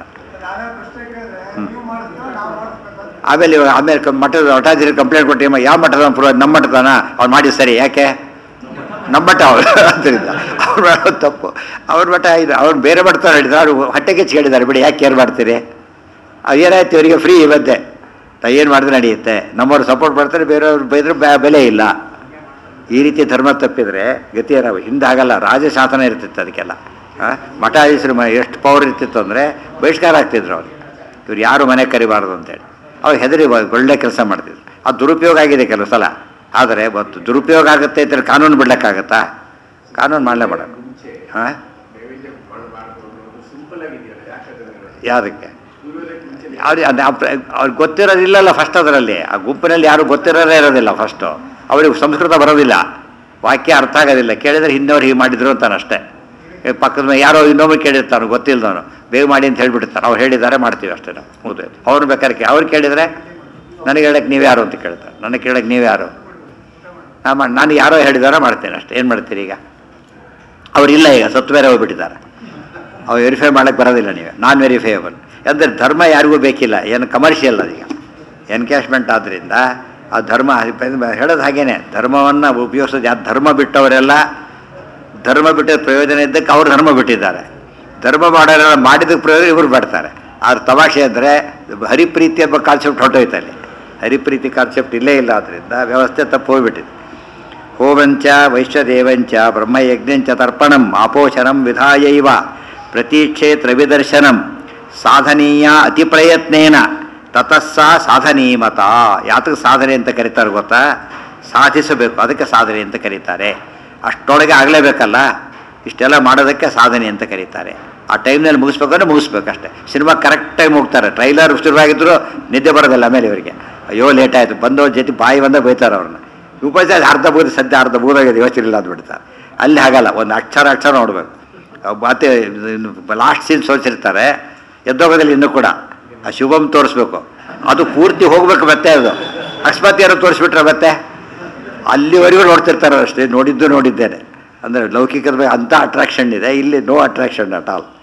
ಆಮೇಲೆ ಇವಾಗ ಆಮೇಲೆ ಕ- ಮಠದ ಮಠಾಧಿಕಾರಿ ಕಂಪ್ಲೇಂಟ್ ಕೊಟ್ಟು ಯಾವ ಮಠದ ಪುರೋಹಿತ ನಮ್ಮ ಮಠದನ ಅವ್ನು ಮಾಡಿ ಸರಿ ಯಾಕೆ ನಮ್ಮ ಮಠ ಅವರು ಆದ್ದರಿಂದ ಅವ್ರು ಮಾಡೋದು ತಪ್ಪು ಅವ್ರ ಮಠ ಇದು ಅವ್ರು ಬೇರೆ ಮಾಡ್ತಾರೆ ಹೇಳಿದ್ರು ಅವ್ರು ಹೊಟ್ಟೆಗೆ ಹೇಳಿದ್ದಾರೆ ಬಿಡಿ ಯಾಕೆ ಕೇರ್ ಮಾಡ್ತೀರಿ ಅದು ಏನಾಯ್ತು ಇವರಿಗೆ ಫ್ರೀ ಇವತ್ತೆ ಏನು ಮಾಡಿದ್ರೆ ನಡೆಯುತ್ತೆ ನಮ್ಮವ್ರು ಸಪೋರ್ಟ್ ಮಾಡ್ತಾರೆ ಬೇರೆಯವ್ರು ಬೈದ್ರೆ ಬೆ- ಬೆಲೆ ಇಲ್ಲ ಈ ರೀತಿ ಧರ್ಮ ತಪ್ಪಿದ್ರೆ ಗತಿ ಏನಾಗ ಹಿಂದೆ ಆಗಲ್ಲ ರಾಜಶಾಸನ ಇರ್ತಿತ್ತು ಅದಕ್ಕೆಲ್ಲ ಆ, ಮಠಾಧೀಶರು ಮ ಎಷ್ಟು ಪವರ್ ಇರ್ತಿತ್ತು ಅಂದರೆ ಬಹಿಷ್ಕಾರ ಆಗ್ತಿದ್ರು ಅವ್ರು ಇವ್ರು ಯಾರು ಮನೆ ಕರಿಬಾರ್ದು ಅಂತೇಳಿ ಅವ್ರು ಹೆದರಿ ಬ- ಒಳ್ಳೆ ಕೆಲಸ ಮಾಡ್ತಿದ್ರು ಅದು ದುರುಪಯೋಗ ಆಗಿದೆ ಕೆಲವು ಸಲ ಆದರೆ ಮತ್ತು ದುರುಪಯೋಗ ಆಗುತ್ತೆ ಅಂತೇಳಿ ಕಾನೂನು ಬಿಡ್ಲಿಕ್ಕಾಗತ್ತಾ ಕಾನೂನು ಮಾಡಲೇಬೇಡ ಹಾಂ ಯಾವುದಕ್ಕೆ ಅವ್ರಿಗೆ ಅದು ಅವ್ರಿಗೆ ಗೊತ್ತಿರೋದಿಲ್ಲಲ್ಲ ಫಸ್ಟ್ ಅದರಲ್ಲಿ ಆ ಗುಂಪಿನಲ್ಲಿ ಯಾರು ಗೊತ್ತಿರೋರೇ ಇರೋದಿಲ್ಲ ಫಸ್ಟು ಅವ್ರಿಗೆ ಸಂಸ್ಕೃತ ಬರೋದಿಲ್ಲ ವಾಕ್ಯ ಅರ್ಥ ಆಗೋದಿಲ್ಲ ಕೇಳಿದ್ರೆ ಹಿಂದವ್ರು ಹೀಗೆ ಮಾಡಿದ್ರು ಅಂತಾನೆ ಅಷ್ಟೇ ಈ ಪಕ್ಕದ ಮೇಲೆ ಯಾರೋ ಇನ್ನೊಬ್ರು ಕೇಳಿರ್ತಾನೆ ಗೊತ್ತಿಲ್ಲದವನು ಬೇಗ ಮಾಡಿ ಅಂತ ಹೇಳ್ಬಿಡ್ತಾರೆ ಅವ್ರು ಹೇಳಿದ್ದಾರೆ ಮಾಡ್ತೀವಿ ಅಷ್ಟೇ ನಾವು ಮುಗಿದು ಅವ್ರು ಬೇಕಾದ್ರೆ ಕೇ- ಅವ್ರು ಕೇಳಿದರೆ ನನಗೆ ಹೇಳಕ್ಕೆ ನೀವು ಯಾರು ಅಂತ ಕೇಳ್ತಾರೆ ನನಗೆ ಕೇಳಕ್ಕೆ ನೀವು ಯಾರು ನಾನು ನಾನು ಯಾರೋ ಹೇಳಿದಾರ ಮಾಡ್ತೇನೆ ಅಷ್ಟೇ ಏನು ಮಾಡ್ತೀರಿ ಈಗ ಅವರಿಲ್ಲ ಈಗ ಸತ್ತು ಬೇರೆ ಹೋಗ್ಬಿಟ್ಟಿದ್ದಾರೆ ಅವು ವೆರಿಫೈ ಮಾಡಕ್ಕೆ ಬರೋದಿಲ್ಲ ನೀವು ನಾನ್ ವೆರಿಫೈಯಬಲ್ ಅಂದರೆ ಧರ್ಮ ಯಾರಿಗೂ ಬೇಕಿಲ್ಲ ಏನು ಕಮರ್ಷಿಯಲ್ ಅದೀಗ ಎನ್ಕ್ಯಾಶ್ಮೆಂಟ್ ಆದ್ದರಿಂದ ಆ ಧರ್ಮ ಹೇಳೋದು ಹಾಗೇನೆ ಧರ್ಮವನ್ನು ಉಪಯೋಗಿಸೋದು ಯಾರು ಧರ್ಮ ಬಿಟ್ಟವರೆಲ್ಲ ಧರ್ಮ ಬಿಟ್ಟ ಪ್ರಯೋಜನ ಇದ್ದಕ್ಕೆ ಅವ್ರು ಧರ್ಮ ಬಿಟ್ಟಿದ್ದಾರೆ ಧರ್ಮ ಮಾಡೋರೆಲ್ಲ ಮಾಡಿದ್ದಕ್ಕೆ ಪ್ರಯೋಜನ ಇವರು ಬರ್ತಾರೆ ಆದ್ರೆ ತಮಾಷೆ ಅಂದರೆ ಹರಿಪ್ರೀತಿ ಎಂಬ ಕಾನ್ಸೆಪ್ಟ್ ಹೊರಟೋಯ್ತು ಅಲ್ಲಿ ಹರಿಪ್ರೀತಿ ಕಾನ್ಸೆಪ್ಟ್ ಇಲ್ಲೇ ಇಲ್ಲ ಆದ್ದರಿಂದ ವ್ಯವಸ್ಥೆ ತಪ್ಪು ಹೋಗ್ಬಿಟ್ಟಿದೆ ಹೋಮಂಚ ವೈಶ್ವದೇವಂಚ ಬ್ರಹ್ಮಯಜ್ಞಂಚ ತರ್ಪಣಂ ಆಪೋಷಣಂ ವಿಧಾಯೈವ ಪ್ರತೀಕ್ಷೇತ್ರ ವಿದರ್ಶನಂ ಸಾಧನೀಯ ಅತಿ ಪ್ರಯತ್ನೇನ ತತಸ್ಸ ಸಾಧನೀಮತ ಯಾತಕ್ಕೆ ಸಾಧನೆ ಅಂತ ಕರೀತಾರೆ ಗೊತ್ತಾ ಸಾಧಿಸಬೇಕು ಅದಕ್ಕೆ ಸಾಧನೆ ಅಂತ ಕರೀತಾರೆ ಅಷ್ಟೊಳಗೆ ಆಗಲೇಬೇಕಲ್ಲ ಇಷ್ಟೆಲ್ಲ ಮಾಡೋದಕ್ಕೆ ಸಾಧನೆ ಅಂತ ಕರೀತಾರೆ ಆ ಟೈಮ್ನಲ್ಲಿ ಮುಗಿಸ್ಬೇಕಂದ್ರೆ ಮುಗಿಸ್ಬೇಕಷ್ಟೆ ಸಿನಿಮಾ ಕರೆಕ್ಟ್ ಟೈಮ್ ಹೋಗ್ತಾರೆ ಟ್ರೈಲರ್ ಶುರುವಾಗಿದ್ರು ನಿದ್ದೆ ಬರೋದಿಲ್ಲ ಆಮೇಲೆ ಇವರಿಗೆ ಅಯ್ಯೋ ಲೇಟ್ ಆಯಿತು ಬಂದವ್ರ ಜೊತೆ ಬಾಯಿ ಬಂದ ಬೈತಾರೆ ಅವ್ರನ್ನ ಉಪಚಾರ ಅರ್ಧ ಬೂದಿ ಸದ್ಯ ಅರ್ಧ ಬೂದಾಗಿದೆ ಯೋಚನೆ ಇಲ್ಲ ಅಂದ್ಬಿಡ್ತಾರೆ ಅಲ್ಲಿ ಹಾಗಲ್ಲ ಒಂದು ಅಕ್ಷರ ಅಕ್ಷರ ನೋಡಬೇಕು ಮತ್ತೆ ಲಾಸ್ಟ್ ಸೀನ್ ಸೋಚಿರ್ತಾರೆ ಎದ್ದೋಗೋದಿಲ್ಲ ಇನ್ನೂ ಕೂಡ ಆ ಶುಭಮ್ ತೋರಿಸ್ಬೇಕು ಅದು ಪೂರ್ತಿ ಹೋಗ್ಬೇಕು ಮತ್ತೆ ಅದು ಅಕಸ್ಮಾತ್ ಯಾರು ತೋರಿಸ್ಬಿಟ್ರೆ ಮತ್ತೆ ಅಲ್ಲಿವರೆಗೂ ನೋಡ್ತಿರ್ತಾರೆ ಅಷ್ಟೇ ನೋಡಿದ್ದು ನೋಡಿದ್ದೇನೆ ಅಂದರೆ ಲೌಕಿಕದ ಬಗ್ಗೆ ಅಂಥ ಅಟ್ರಾಕ್ಷನ್ ಇದೆ ಇಲ್ಲಿ ನೋ ಅಟ್ರಾಕ್ಷನ್ ಅಟ್ ಆಲ್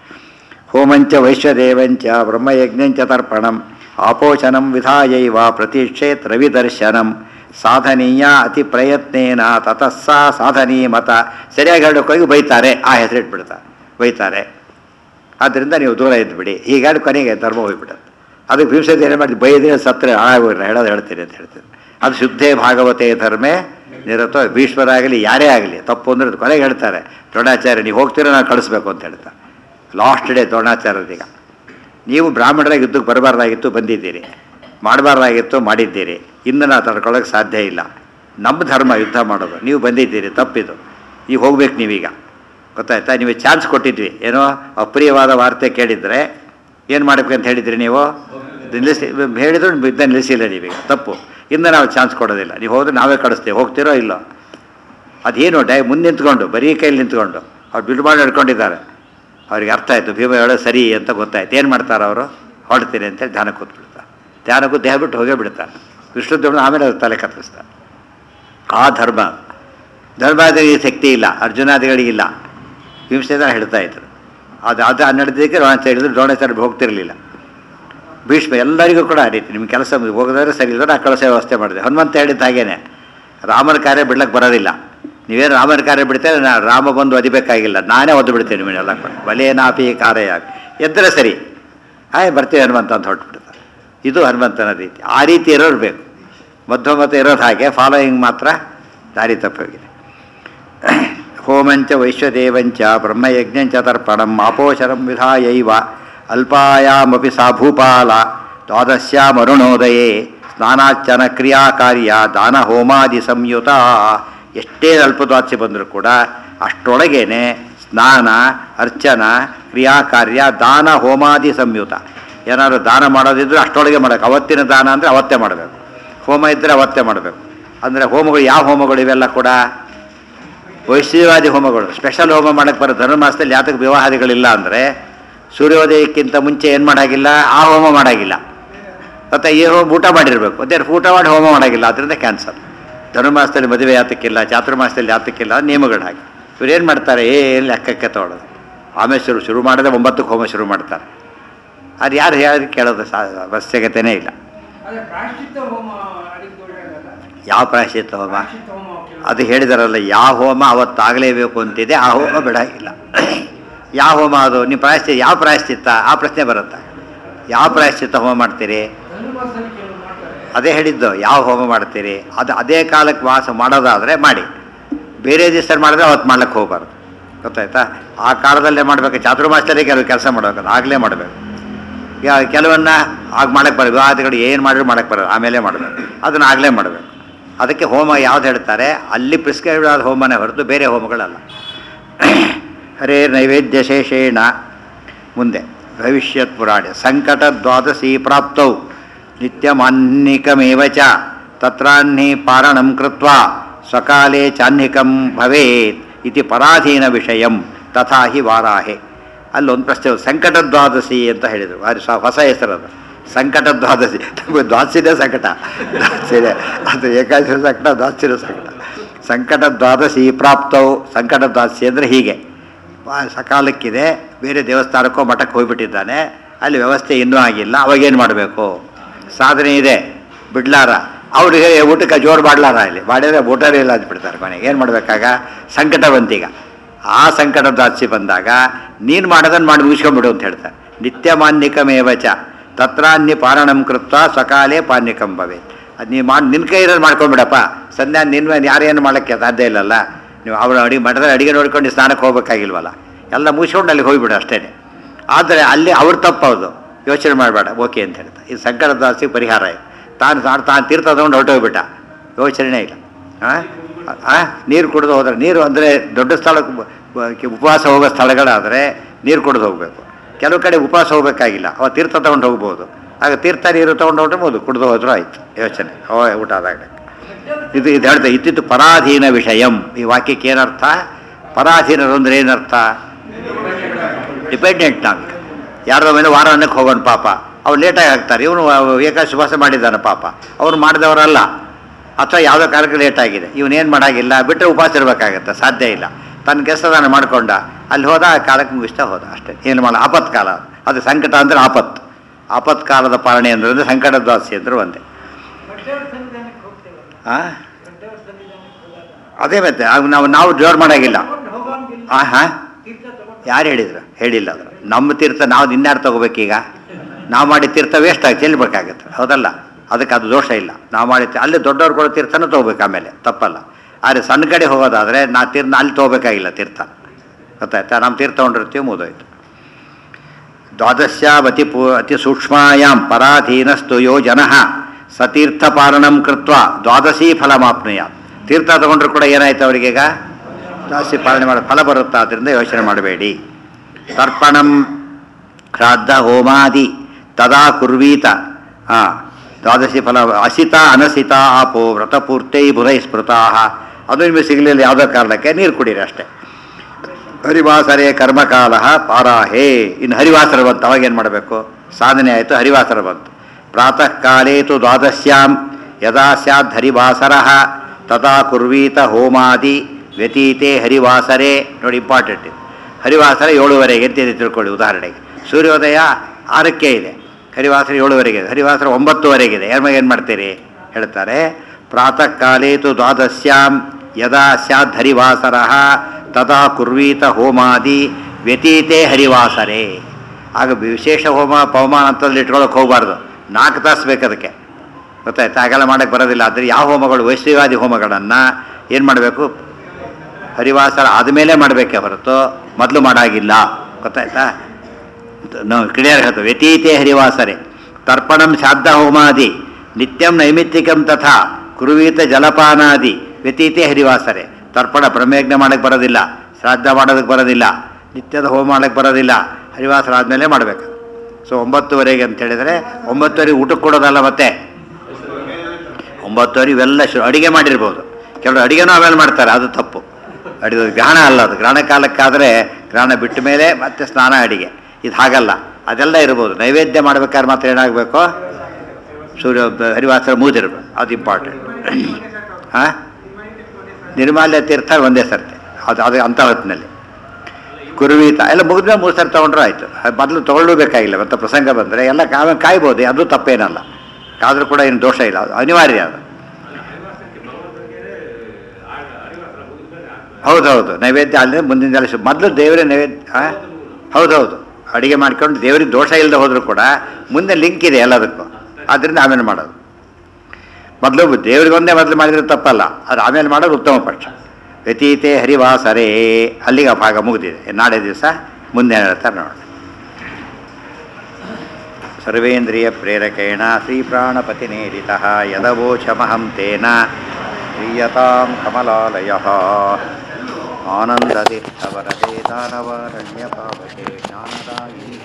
ಹೋಮಂಚ ವೈಶ್ವದೇವಂಚ ಬ್ರಹ್ಮಯಜ್ಞಂಚ ತರ್ಪಣಂ ಆಪೋಷಣಂ ವಿಧಾಯೈವ ಪ್ರತಿಕ್ಷೇತ್ರ ವಿದರ್ಶನಂ ಸಾಧನೀಯ ಅತಿ ಪ್ರಯತ್ನೇನ ತತಸ್ಸ ಸಾಧನೀ ಮತ ಸರಿಯಾಗಿ ಹೇಳೋಕ್ಕೋಗಿ ಬೈತಾರೆ ಆ ಹೆಸರಿಟ್ಬಿಡ್ತಾರೆ ಬೈತಾರೆ ಆದ್ದರಿಂದ ನೀವು ದೂರ ಇದ್ಬಿಡಿ ಹೀಗಾಗಿ ಕೊನೆಗೆ ಧರ್ಮ ಹೋಗ್ಬಿಡುತ್ತೆ ಅದಕ್ಕೆ ಭೀಮಸೇನ ಏನು ಮಾಡಿ ಬೈದ್ರೆ ಸತ್ತರೆ ಹಾಳಾಗೋಗಿಲ್ಲ ಹೇಳೋದು ಹೇಳ್ತೀನಿ ಅಂತ ಹೇಳ್ತೀನಿ ಅದು ಶುದ್ಧೇ ಭಾಗವತೆ ಧರ್ಮೇ ನಿರತ ಭೀಶ್ವರಾಗಲಿ ಯಾರೇ ಆಗಲಿ ತಪ್ಪು ಅಂದ್ರೆ ಕೊನೆಗೆ ಹೇಳ್ತಾರೆ ದ್ರೋಣಾಚಾರ್ಯ ನೀವು ಹೋಗ್ತೀರಾ ನಾನು ಕಳಿಸ್ಬೇಕು ಅಂತ ಹೇಳ್ತಾರೆ ಲಾಸ್ಟ್ ಡೇ ದ್ರೋಣಾಚಾರ್ಯದೀಗ ನೀವು ಬ್ರಾಹ್ಮಣರಾಗಿ ಯುದ್ಧಕ್ಕೆ ಬರಬಾರ್ದಾಗಿತ್ತು ಬಂದಿದ್ದೀರಿ ಮಾಡಬಾರ್ದಾಗಿತ್ತು ಮಾಡಿದ್ದೀರಿ ಇನ್ನು ನಾವು ತಡ್ಕೊಳ್ಳೋಕೆ ಸಾಧ್ಯ ಇಲ್ಲ ನಮ್ಮ ಧರ್ಮ ಯುದ್ಧ ಮಾಡೋದು ನೀವು ಬಂದಿದ್ದೀರಿ ತಪ್ಪಿದು ಈಗ ಹೋಗ್ಬೇಕು ನೀವೀಗ ಗೊತ್ತಾಯ್ತಾ ನೀವು ಚಾನ್ಸ್ ಕೊಟ್ಟಿದ್ವಿ ಏನೋ ಅಪ್ರಿಯವಾದ ವಾರ್ತೆ ಕೇಳಿದರೆ ಏನು ಮಾಡಬೇಕು ಅಂತ ಹೇಳಿದ್ರಿ ನೀವು ನಿಲ್ಲಿಸಿ ಹೇಳಿದ್ರು ಯುದ್ಧ ನಿಲ್ಲಿಸಿಲ್ಲ ನೀವೀಗ ತಪ್ಪು ಇನ್ನು ನಾವು ಚಾನ್ಸ್ ಕೊಡೋದಿಲ್ಲ ನೀವು ಹೋದ್ರೆ ನಾವೇ ಕಳಿಸ್ತೀವಿ ಹೋಗ್ತೀರೋ ಇಲ್ಲೋ ಅದೇನು ಡೈ ಮುಂದೆ ನಿಂತ್ಕೊಂಡು ಬರೀ ಕೈಲಿ ನಿಂತ್ಕೊಂಡು ಅವ್ರು ಬಿಲ್ ಮಾಡಿ ನಡ್ಕೊಂಡಿದ್ದಾರೆ ಅವ್ರಿಗೆ ಅರ್ಥ ಆಯಿತು ಭೀಮ ಹೇಳೋದು ಸರಿ ಅಂತ ಗೊತ್ತಾಯ್ತು ಏನು ಮಾಡ್ತಾರೆ ಅವರು ಹೊರಡ್ತೀನಿ ಅಂತೇಳಿ ಧ್ಯಾನ ಕೂತ್ಬಿಡ್ತಾರೆ ಧ್ಯಾನಕ್ಕೂ ದೇಹ ಬಿಟ್ಟು ಹೋಗೇ ಬಿಡ್ತಾರೆ ವಿಷ್ಣು ದೇವ್ರನ್ನ ಆಮೇಲೆ ಅದು ತಲೆ ಕತ್ತರಿಸ್ತಾರೆ ಆ ಧರ್ಮ ಧರ್ಮಾದಿಗಳಿಗೆ ಶಕ್ತಿ ಇಲ್ಲ ಅರ್ಜುನಾದಿಗಳಿಗಿಲ್ಲ ಭೀಮಸೇನ ಹೇಳ್ತಾ ಇದ್ರು ಅದು ಅದು ನಡೆದಿದ್ದಕ್ಕೆ ದ್ರೋಣಾಚಾರ್ಯ ಹೇಳಿದ್ರು ದ್ರೋಣಾಚಾರ್ಯ ಹೋಗ್ತಿರಲಿಲ್ಲ ಭೀಷ್ಮ ಎಲ್ಲರಿಗೂ ಕೂಡ ಆ ರೀತಿ ನಿಮ್ಮ ಕೆಲಸ ಹೋಗೋದಾದ್ರೆ ಸರಿ ಇಲ್ಲ ಆ ಕಳಸ ವ್ಯವಸ್ಥೆ ಮಾಡಿದೆ ಹನುಮಂತ ಹೇಳಿದ ಹಾಗೇನೆ ರಾಮನ ಕಾರ್ಯ ಬಿಡ್ಲಕ್ಕೆ ಬರೋದಿಲ್ಲ ನೀವೇನು ರಾಮನ ಕಾರ್ಯ ಬಿಡ್ತೇನೆ ನಾ ರಾಮ ಬಂದು ಒದಿಬೇಕಾಗಿಲ್ಲ ನಾನೇ ಒದ್ದು ಬಿಡ್ತೇನೆ ನಿಮ್ಮನ್ನೆಲ್ಲ ಕೂಡ ಬಲೇನಾಪಿ ಕಾರ್ಯ ಎದ್ದರೆ ಸರಿ ಹಾಯ್ ಬರ್ತೀವಿ ಹನುಮಂತ ಅಂತ ಹೊರಟ್ಬಿಡ್ತಾರೆ ಇದು ಹನುಮಂತನ ರೀತಿ ಆ ರೀತಿ ಇರೋರು ಬೇಕು ಮಧ್ವಮತ ಇರೋದು ಹಾಗೆ ಫಾಲೋಯಿಂಗ್ ಮಾತ್ರ ದಾರಿ ತಪ್ಪೋಗಿದೆ ಹೋಮಂಚ ವೈಶ್ವದೇವಂಚ ಬ್ರಹ್ಮಯಜ್ಞಂಚ ತರ್ಪಣಂ ಆಪೋಷರಂ ವಿಧಾಯೈವ ಅಲ್ಪಾಯಾಮಪಿ ಸಾ ಭೂಪಾಲ ದ್ವಾದಶ್ಯಾಮರುಣೋದಯೇ ಸ್ನಾನಾಚನ ಕ್ರಿಯಾಕಾರ್ಯ ದಾನ ಹೋಮಾದಿ ಸಂಯುತ ಎಷ್ಟೇ ಅಲ್ಪದ್ವಾಸ್ಯ ಬಂದರೂ ಕೂಡ ಅಷ್ಟರೊಳಗೇನೆ ಸ್ನಾನ ಅರ್ಚನ ಕ್ರಿಯಾಕಾರ್ಯ ದಾನ ಹೋಮಾದಿ ಸಂಯುತ ಏನಾದರೂ ದಾನ ಮಾಡೋದಿದ್ರೆ ಅಷ್ಟರೊಳಗೆ ಮಾಡಬೇಕು ಅವತ್ತಿನ ದಾನ ಅಂದರೆ ಅವತ್ತೇ ಮಾಡಬೇಕು ಹೋಮ ಇದ್ದರೆ ಅವತ್ತೇ ಮಾಡಬೇಕು ಅಂದರೆ ಹೋಮಗಳು ಯಾವ ಹೋಮಗಳು ಇವೆಲ್ಲ ಕೂಡ ವೈಶ್ಯವಾದಿ ಹೋಮಗಳು ಸ್ಪೆಷಲ್ ಹೋಮ ಮಾಡಕ್ಕೆ ಬರೋ ಧನುರ್ಮಾಸದಲ್ಲಿ ಯಾತಕ್ಕೆ ವಿವಾಹಾದಿಗಳಿಲ್ಲ ಅಂದರೆ ಸೂರ್ಯೋದಯಕ್ಕಿಂತ ಮುಂಚೆ ಏನು ಮಾಡಾಗಿಲ್ಲ ಆ ಹೋಮ ಮಾಡಾಗಿಲ್ಲ ಮತ್ತು ಈ ಹೋಮ ಊಟ ಮಾಡಿರಬೇಕು ಅದೇ ಊಟ ಮಾಡಿ ಹೋಮ ಮಾಡಾಗಿಲ್ಲ ಅದರಿಂದ ಕ್ಯಾನ್ಸಲ್ ಧನುರ್ಮಾಸದಲ್ಲಿ ಮದುವೆ ಯಾತಕ್ಕಿಲ್ಲ ಚಾತುರ್ಮಾಸದಲ್ಲಿ ಯಾತಕ್ಕಿಲ್ಲ ನಿಯಮಗಳು ಹಾಗೆ ಇವ್ರು ಏನು ಮಾಡ್ತಾರೆ ಏನು ಲೆಕ್ಕಕ್ಕೆ ತಗೊಳ್ಳೋದು ಆಮೇಲೆ ಶುರು ಶುರು ಮಾಡಿದ್ರೆ ಒಂಬತ್ತಕ್ಕೆ ಹೋಮ ಶುರು ಮಾಡ್ತಾರೆ ಅದು ಯಾರು ಹೇಳಿ ಕೇಳೋದು ಸಾ ಅವಶ್ಯಕತೆಯೇ ಇಲ್ಲ ಅದೇ ಪ್ರಾಶ್ಚಿತ್ತ ಹೋಮ ಅದಕ್ಕೆ ಒಳ್ಳೆಯದಲ್ಲ ಯಾವ ಪ್ರಾಯಶ್ಚಿತ್ತ ಹೋಮ ಪ್ರಾಶ್ಚಿತ್ತ ಹೋಮ ಕೆಲವು ಅದು ಹೇಳಿದಾರಲ್ಲ ಯಾವ ಹೋಮ ಅವತ್ತಾಗಲೇಬೇಕು ಅಂತಿದೆ ಆ ಹೋಮ ಬಿಡಾಗಿಲ್ಲ ಯಾವ ಹೋಮ ಅದು ನೀವು ಪ್ರಾಯಶ್ಚಿತ್ತ ಯಾವ ಪ್ರಾಯಶ್ಚಿತ್ತ ಆ ಪ್ರಶ್ನೆ ಬರುತ್ತೆ ಯಾವ ಪ್ರಾಯಶ್ಚಿತ್ತ ಹೋಮ ಮಾಡ್ತೀರಿ ಅದೇ ಹೇಳಿದ್ದು ಯಾವ ಹೋಮ ಮಾಡ್ತೀರಿ ಅದು ಅದೇ ಕಾಲಕ್ಕೆ ವಾಸ ಮಾಡೋದಾದರೆ ಮಾಡಿ ಬೇರೆ ದಿವಸ ಮಾಡಿದ್ರೆ ಅವತ್ತು ಮಾಡ್ಲಿಕ್ಕೆ ಹೋಗ್ಬಾರ್ದು ಗೊತ್ತಾಯ್ತಾ ಆ ಕಾಲದಲ್ಲೇ ಮಾಡಬೇಕು ಚಾತುರ್ಮಾಸದಲ್ಲಿ ಕೆಲವು ಕೆಲಸ ಮಾಡಬೇಕು ಆಗಲೇ ಮಾಡಬೇಕು ಯಾ ಕೆಲವನ್ನ ಆಗ ಮಾಡಕ್ಕೆ ಬರೋದು ವಿವಾಹಗಳು ಏನು ಮಾಡಿದ್ರು ಮಾಡಕ್ಕೆ ಬರೋದು ಆಮೇಲೆ ಮಾಡಬೇಕು ಅದನ್ನು ಆಗಲೇ ಮಾಡಬೇಕು ಅದಕ್ಕೆ ಹೋಮ ಯಾವ್ದು ಹೇಳ್ತಾರೆ ಅಲ್ಲಿ ಪ್ರಿಸ್ಕ್ರೈಬ್ ಆದ ಹೋಮನೇ ಹೊರತು ಬೇರೆ ಹೋಮಗಳಲ್ಲ ಹರೇ ನೈವೇದ್ಯ ಶೇಷೇಣ ಮುಂದೆ ಭವಿಷ್ಯತ್ ಪುರಾಣೆ ಸಂಕಟ ದ್ವಾದಶಿ ಪ್ರಾಪ್ತೌ ನಿತ್ಯಮಾನ್ನಿಕಮೇವ ಚ ತತ್ರಾಹ್ನಿ ಪಾರಣಂ ಕೃತ್ವಾ ಸ್ವಕಾಲೇ ಚಾಹ್ನಿಕಂ ಭವೇತ್ ಇತಿ ಪರಾಧೀನ ವಿಷಯಂ ತಥಾ ಹಿ ವಾರಾಹೆ ಅಲ್ಲೊಂದು ಪ್ರಶ್ನೆ ಸಂಕಟ ದ್ವಾದಶಿ ಅಂತ ಹೇಳಿದರು ಅದು ಸ ಹೊಸ ಹೆಸರದು ಸಂಕಟ ದ್ವಾದಶಿ ನಮಗೆ ದ್ವಾದಶಿನೇ ಸಂಕಟ ದ್ವಾದಶಿನೇ ಅದು ಏಕಾದಶಿ ಸಂಕಟ ದ್ವಾದಶಿನ ಸಂಕಟ ಸಂಕಟ ದ್ವಾದಶಿ ಪ್ರಾಪ್ತವು ಸಂಕಟ ದ್ವಾದಶಿ ಅಂದರೆ ಹೀಗೆ ಆ ಸಕಾಲಕ್ಕಿದೆ ಬೇರೆ ದೇವಸ್ಥಾನಕ್ಕೋ ಮಠಕ್ಕೆ ಹೋಗ್ಬಿಟ್ಟಿದ್ದಾನೆ ಅಲ್ಲಿ ವ್ಯವಸ್ಥೆ ಇನ್ನೂ ಆಗಿಲ್ಲ ಅವಾಗೇನು ಮಾಡಬೇಕು ಸಾಧನೆ ಇದೆ ಬಿಡ್ಲಾರ ಅವ್ರಿಗೆ ಊಟಕ್ಕೆ ಜೋರು ಮಾಡಲಾರ ಇಲ್ಲಿ ಮಾಡಿದ್ರೆ ಊಟನೇ ಇಲ್ಲ ಅಂದ್ಬಿಡ್ತಾರೆ ಕೊನೆಗೆ ಏನು ಮಾಡಬೇಕಾಗ ಸಂಕಟ ಬಂತೀಗ ಆ ಸಂಕಟ ದಾಸಿ ಬಂದಾಗ ನೀನು ಮಾಡೋದನ್ನು ಮಾಡಿ ಮುಗಿಸ್ಕೊಂಬಿಡು ಅಂತ ಹೇಳ್ತಾರೆ ನಿತ್ಯ ಮಾನ್ಯಿಕಮೇವ ಚ ತತ್ರಾನ್ಯ ಪಾರಣಂ ಕೃತ್ವ ಸಕಾಲೇ ಪಾನ್ಯಕಂ ಭವೆ ಅದು ನೀವು ಮಾಡಿ ನಿನ್ನ ಕೈ ಇರೋದು ಮಾಡ್ಕೊಂಬಿಡಪ್ಪ ಸಂಧ್ಯಾ ನಿನ್ನ ಯಾರೇನು ಮಾಡೋಕ್ಕೆ ಸಾಧ್ಯ ಇಲ್ಲಲ್ಲ ನೀವು ಅವ್ರು ಅಡಿಗೆ ಮಠದಲ್ಲಿ ಅಡಿಗೆ ನೋಡ್ಕೊಂಡು ಸ್ನಾನಕ್ಕೆ ಹೋಗ್ಬೇಕಾಗಿಲ್ವಲ್ಲ ಎಲ್ಲ ಮುಗಿಸ್ಕೊಂಡು ಅಲ್ಲಿಗೆ ಹೋಗ್ಬಿಡು ಅಷ್ಟೇ ಆದರೆ ಅಲ್ಲಿ ಅವ್ರ ತಪ್ಪೌದು ಯೋಚನೆ ಮಾಡಬೇಡ ಓಕೆ ಅಂತ ಹೇಳ್ತಾ ಇದು ಸಂಕಟ ದಾಸಿ ಪರಿಹಾರ ಇದೆ ತಾನು ತಾನು ತಾನು ತೀರ್ಥ ತಗೊಂಡು ಹೊರಟೋಗ್ಬಿಟ್ಟ ಯೋಚನೆ ಇಲ್ಲ ಹಾಂ ನೀರು ಕುಡಿದು ಹೋದ್ರೆ ನೀರು ಅಂದರೆ ದೊಡ್ಡ ಸ್ಥಳಕ್ಕೆ ಬ- ಬ- ಉಪವಾಸ ಹೋಗೋ ಸ್ಥಳಗಳಾದರೆ ನೀರು ಕುಡಿದು ಹೋಗಬೇಕು ಕೆಲವು ಕಡೆ ಉಪವಾಸ ಹೋಗಬೇಕಾಗಿಲ್ಲ ಅವ ತೀರ್ಥ ತಗೊಂಡು ಹೋಗ್ಬೋದು ಆಗ ತೀರ್ಥ ನೀರು ತೊಗೊಂಡು ಹೊರಟಬೋದು ಕುಡಿದು ಹೋದ್ರೂ ಆಯ್ತು ಯೋಚನೆ ಓ ಊಟ ಆದಾಗ ಇದು ಇದು ಹೇಳ್ತಾ ಇತ್ತಿತ್ತು ಪರಾಧೀನ ವಿಷಯಂ ಈ ವಾಕ್ಯಕ್ಕೆ ಏನರ್ಥ ಪರಾಧೀನರು ಅಂದ್ರೆ ಏನರ್ಥ ಡಿಪೆಂಡೆಂಟ್ ನಾವೀಗ ಯಾರೋ ಮೇಲೆ ವಾರ ಅನ್ನಕ್ಕೆ ಹೋಗೋಣ ಪಾಪ ಅವ್ರು ಲೇಟಾಗಿ ಹಾಕ್ತಾರೆ ಇವನು ಏಕಾಶಿ ವಾಸ ಮಾಡಿದ್ದಾನೆ ಪಾಪ ಅವ್ರು ಮಾಡಿದವರಲ್ಲ ಅಥವಾ ಯಾವುದೋ ಕಾಲಕ್ಕೆ ಲೇಟ್ ಆಗಿದೆ ಇವನೇನು ಮಾಡಾಗಿಲ್ಲ ಬಿಟ್ಟರೆ ಉಪವಾಸ ಇರಬೇಕಾಗತ್ತೆ ಸಾಧ್ಯ ಇಲ್ಲ ತನ್ನ ಕೆಲಸದಾನ ಮಾಡ್ಕೊಂಡ ಅಲ್ಲಿ ಹೋದ ಆ ಕಾಲಕ್ಕೆ ಮುಗಿಸ್ತಾ ಹೋದ ಅಷ್ಟೇ ಏನು ಮಾಡ ಆಪತ್ಕಾಲ ಅದು ಸಂಕಟ ಅಂದರೆ ಆಪತ್ತು ಆಪತ್ಕಾಲದ ಪಾಲನೆ ಅಂದ್ರೆ ಸಂಕಟ ದ್ವಾಸಿ ಅಂದ್ರೆ ಒಂದೇ ಆ? ಅದೇ ಮತ್ತೆ ಆಗ ನಾವು ನಾವು ಜೋರು ಮಾಡೋಂಗಿಲ್ಲ ಹಾಂ ಹಾಂ ಯಾರು ಹೇಳಿದ್ರು ಹೇಳಿಲ್ಲ ಅವರು ನಮ್ಮ ತೀರ್ಥ ನಾವು ಇನ್ಯಾರು ತಗೋಬೇಕೀಗ ನಾವು ಮಾಡಿ ತೀರ್ಥ ವೇಸ್ಟ್ ಆಗಿ ಚೆಲ್ಲಬೇಕಾಗತ್ತೆ ಹೌದಲ್ಲ ಅದಕ್ಕೆ ಅದು ದೋಷ ಇಲ್ಲ ನಾವು ಮಾಡಿ ಅಲ್ಲಿ ದೊಡ್ಡವ್ರು ಕೊಡೋ ತೀರ್ಥನೂ ತೊಗೋಬೇಕು ಆಮೇಲೆ ತಪ್ಪಲ್ಲ ಆದರೆ ಸಣ್ಣ ಕಡೆ ಹೋಗೋದಾದರೆ ನಾ ತೀರ್ಥ ಅಲ್ಲಿ ತೊಗೋಬೇಕಾಗಿಲ್ಲ ತೀರ್ಥ ಗೊತ್ತಾಯ್ತಾ ನಮ್ಮ ತೀರ್ಥ ಹೊಂಡಿರ್ತೀವಿ ಮುದೋಯ್ತು ದ್ವಾದಶ್ಯಾವತಿ ಪೂ ಅತಿ ಸೂಕ್ಷ್ಮಾಯಾಂ ಪರಾಧೀನಸ್ತು ಯೋ ಜನಃ ಸತೀರ್ಥಪಾಲನಂ ಕೃತ್ವ ದ್ವಾದಶಿ ಫಲಮಾಪ್ನುಯ ತೀರ್ಥ ತಗೊಂಡ್ರು ಕೂಡ ಏನಾಯ್ತು ಅವರಿಗೀಗ ದ್ವಾದಶಿ ಪಾಲನೆ ಮಾಡೋ ಫಲ ಬರುತ್ತಾ ಅದರಿಂದ ಯೋಚನೆ ಮಾಡಬೇಡಿ ತರ್ಪಣಂ ಶ್ರಾದ್ದ ಹೋಮಾದಿ ತದಾ ಕುರ್ವೀತ ಆ, ದ್ವಾದಶಿ ಫಲ ಅಸಿತ ಅನಸಿತ ಆಪೋ ವ್ರತಪೂರ್ತೈ ಬುಧೈ ಸ್ಮೃತಾ ಅದು ನಿಮಗೆ ಸಿಗಲಿಲ್ಲ ಯಾವುದೋ ಕಾರಣಕ್ಕೆ ನೀರು ಕುಡೀರಿ ಅಷ್ಟೇ ಹರಿವಾಸರೇ ಕರ್ಮಕಾಲ ಪಾರಾಹೇ ಇನ್ನು ಹರಿವಾಸರ ಬಂತು ಅವಾಗೇನು ಮಾಡಬೇಕು ಸಾಧನೆ ಆಯಿತು ಹರಿವಾಸರ ಬಂತು ಪ್ರಾತಃ ಕಾಲೇ ತು ದ್ವಾದಶ್ಯಾಂ ಯದಾ ಸ್ಯಾದ್ ಹರಿವಾಸರ ತದಾ ಕುರ್ವೀತ ಹೋಮಾದಿ ವ್ಯತೀತೆ ಹರಿವಾಸರೇ ನೋಡಿ ಇಂಪಾರ್ಟೆಂಟ್ ಇದು ಹರಿವಾಸರ ಏಳುವರೆಗೆ ಅಂತ ತಿಳ್ಕೊಳ್ಳಿ ಉದಾಹರಣೆಗೆ ಸೂರ್ಯೋದಯ ಆರಕ್ಕೆ ಇದೆ ಹರಿವಾಸರ ಏಳುವರೆಗೆ ಇದೆ ಹರಿವಾಸರ ಒಂಬತ್ತುವರೆಗಿದೆ ಯಾರ ಏನು ಮಾಡ್ತೀರಿ ಹೇಳ್ತಾರೆ ಪ್ರಾತಃ ಕಾಲೇ ತು ದ್ವಾದಶ್ಯಾಂ ಯದಾ ಸ್ಯಾದ್ ಹರಿವಾಸರ ತದಾ ಕುರ್ವೀತ ಹೋಮಾದಿ ವ್ಯತೀತೆ ಹರಿವಾಸರೇ ಆಗ ವಿಶೇಷ ಹೋಮ ಪವಮಾನ ಅಂತಲ್ಲಿ ಇಟ್ಕೊಳ್ಳೋಕೆ ಹೋಗಬಾರ್ದು ನಾಲ್ಕು ತಾಸು ಬೇಕು ಅದಕ್ಕೆ ಗೊತ್ತಾಯ್ತಾ ಹಾಗೆಲ್ಲ ಮಾಡೋಕ್ಕೆ ಬರೋದಿಲ್ಲ ಆದರೆ ಯಾವ ಹೋಮಗಳು ವೈಶ್ವಿವಾದಿ ಹೋಮಗಳನ್ನು ಏನು ಮಾಡಬೇಕು ಹರಿವಾಸರ ಆದಮೇಲೆ ಮಾಡಬೇಕೇ ಹೊರತು ಮೊದಲು ಮಾಡಾಗಿಲ್ಲ ಗೊತ್ತಾಯ್ತಾ ನಾವು ಕ್ಲಿಯರ್ ಹೇಳ್ತೇವೆ ವ್ಯತೀತೆ ಹರಿವಾಸರೆ ತರ್ಪಣಂ ಶ್ರಾದ್ದ ಹೋಮಾದಿ ನಿತ್ಯಂ ನೈಮಿತ್ತಿಕಂ ತಥಾ ಕುರುವೀತ ಜಲಪಾನಾದಿ ವ್ಯತೀತೆ ಹರಿವಾಸರೆ ತರ್ಪಣ ಬ್ರಹ್ಮಯಜ್ಞ ಮಾಡಕ್ಕೆ ಬರೋದಿಲ್ಲ ಶ್ರಾದ್ದ ಮಾಡೋದಕ್ಕೆ ಬರೋದಿಲ್ಲ ನಿತ್ಯದ ಹೋಮ ಮಾಡಕ್ಕೆ ಬರೋದಿಲ್ಲ ಹರಿವಾಸರ ಆದಮೇಲೆ ಮಾಡಬೇಕು ಸೊ ಒಂಬತ್ತುವರೆಗೆ ಅಂತ ಹೇಳಿದರೆ ಒಂಬತ್ತುವರೆಗೆ ಊಟಕ್ಕೆ ಕೊಡೋದಲ್ಲ ಮತ್ತೆ ಒಂಬತ್ತುವರೆ ಇವೆಲ್ಲ ಶು ಅಡಿಗೆ ಮಾಡಿರ್ಬೋದು ಕೆಲವರು ಅಡಿಗೆನೂ ಆಮೇಲೆ ಮಾಡ್ತಾರೆ ಅದು ತಪ್ಪು ಅಡಿಗೆ ಗ್ರಹಣ ಅಲ್ಲ ಅದು ಗ್ರಹಣ ಕಾಲಕ್ಕಾದರೆ ಗ್ರಹಣ ಬಿಟ್ಟ ಮೇಲೆ ಮತ್ತೆ ಸ್ನಾನ ಅಡಿಗೆ ಇದು ಹಾಗಲ್ಲ ಅದೆಲ್ಲ ಇರ್ಬೋದು ನೈವೇದ್ಯ ಮಾಡ್ಬೇಕಾದ್ರೆ ಮಾತ್ರ ಏನಾಗಬೇಕು ಸೂರ್ಯ ಹರಿವಾಸರ ಮೂದಿರ್ಬೇಕು ಅದು ಇಂಪಾರ್ಟೆಂಟ್ ಹಾಂ ನಿರ್ಮಾಲ್ಯ ತೀರ್ಥ ಒಂದೇ ಸರ್ತಿ ಅದು ಅದು ಅಂಥ ಹೊತ್ತಿನಲ್ಲಿ ಕುರುವೀತ ಎಲ್ಲ ಮುಗಿದ್ಮೇಲೆ ಮೂರು ಸರ್ತಿ ತೊಗೊಂಡ್ರೆ ಆಯಿತು ಮೊದಲು ತೊಗೊಳ್ಳಬೇಕಾಗಿಲ್ಲ ಮತ್ತೆ ಪ್ರಸಂಗ ಬಂದರೆ ಎಲ್ಲ ಕಾವ ಕಾಯ್ಬೋದು ಅದು ತಪ್ಪೇನಲ್ಲ ಕಾದರೂ ಕೂಡ ಏನು ದೋಷ ಇಲ್ಲ ಅದು ಅನಿವಾರ್ಯ ಅದು ಹೌದೌದು ನೈವೇದ್ಯ ಅಲ್ಲದೆ ಮುಂದಿನ ದಿವಸ ಮೊದಲು ದೇವರೇ ನೈವೇದ್ಯ ಆ? ಹೌದೌದು ಅಡಿಗೆ ಮಾಡ್ಕೊಂಡು ದೇವರಿಗೆ ದೋಷ ಇಲ್ಲದೆ ಹೋದರೂ ಕೂಡ ಮುಂದೆ ಲಿಂಕ್ ಇದೆ ಎಲ್ಲದಕ್ಕೂ ಆದ್ದರಿಂದ ಆಮೇಲೆ ಮಾಡೋದು ಮೊದಲು ದೇವರಿಗೊಂದೇ ಮೊದಲು ಮಾಡಿದ್ರೆ ತಪ್ಪಲ್ಲ ಅದು ಆಮೇಲೆ ಮಾಡೋದು ಉತ್ತಮ ಪಕ್ಷ ವ್ಯತೀತೆ ಹರಿವಾಸರೇ ಅಲ್ಲಿಗೆ ಆ ಭಾಗ ಮುಗಿದಿದೆ ನಾಳೆ ದಿವಸ ಮುಂದೆ ಏನ್ ಹೇಳ್ತಾರೆ ನೋಡೋಣ ಸರ್ವೇಂದ್ರಿಯ ಪ್ರೇರಕೇಣ ಶ್ರೀಪ್ರಾಣಪತಿನೇರಿತ ಯದವೋಚಮಹಂ ತೇನ ಕ್ರಿಯತಾಂ ಕಮಲಾಲಯ ಆನಂದತೀರ್ಥವರದೇ ದಾನವಾರಣ್ಯ ಪಾವಕೆ ಜ್ಞಾನದಾಯಿನಿ